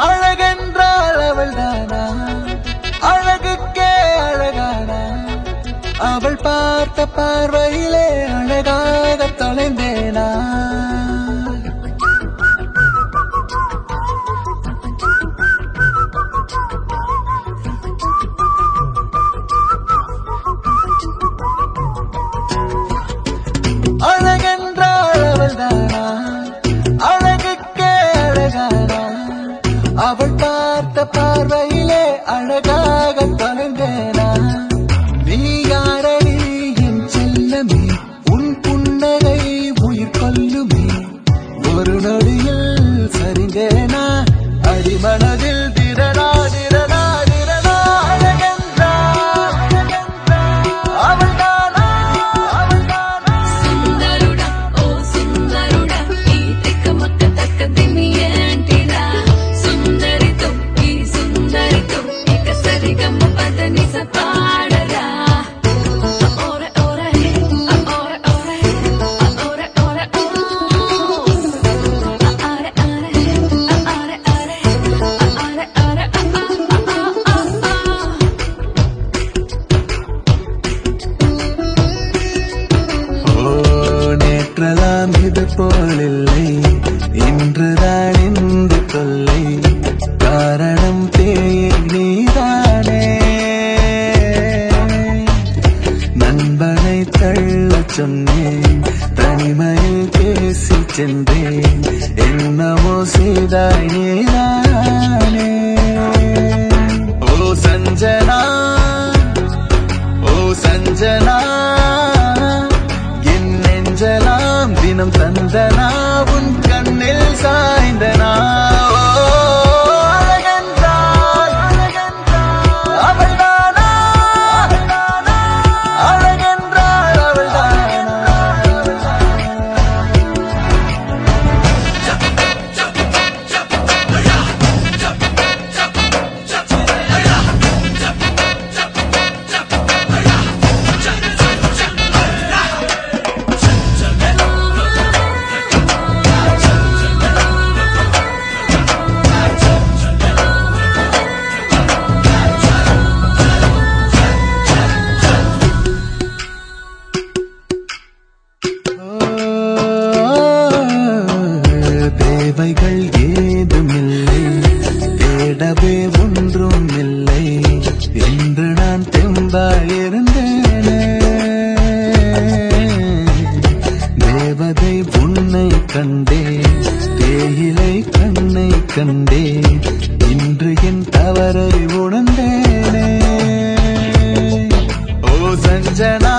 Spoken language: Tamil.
அழகென்றால் அவள் தானா அழகுக்கே அழகானா அவள் பார்த்த பார்வையிலே அழகாக தொலைந்தேனா அழகென்றால் அவள் தானா அழகுக்கே அழகானா அவள் பார்த்த பார்வையிலே அழகாக தொலைந்தேனா நீ யாரடி என் செல்லமே உன் புன்னகை உயிர் கொல்லுமே ஒரு நொடியில் சரிந்தேனா அடிமனதில் திரடா திரடா திரடா அழகென்றால் அவள் தானா அவள் தானா సుందరుడా ఓ సుందరుడా ఈ తిక్కమక్క తక్కదిమి ఏంటిరా సుందరితో ఈ సుందరితో ఇక సరిగమ్మ పదని సపాడరా ఓర ఓర హే ఓర ఓర హే ఓర ఓర ఓ ఆరే ఆరే హే ఆరే ఆరే హే ఆరే ఆరే ఆ ఆ ஓ நேற்றலாம் இது போலில்லை இன்றுதான் இந்த தொல்லை காரணம் தேயை நீதானே நண்பனை தள்ளச் சொன்னேன் தனிமையில் பேசி சென்றேன் என்னமோ செய்தாய் நீதானே ஓ சஞ்சனா ஓ சஞ்சனா என் நெஞ்சலாம் தினம் தந்தனா உன் கண்ணில் சாய்ந்தனா ஓ, அழகென்றால் அவள்தானா? அழகென்றால் அவள்தானா? தேவைகள் ஏதுமில்லை தேடவே ஒன்றும் இல்லை என்று நான் தெம்பாயிருந்தேனே தேவதை உன்னை கண்டேன் தேயிலை கண்ணை கண்டேன் இன்று என் தவறை உணர்ந்தேனே ஓ சஞ்சனா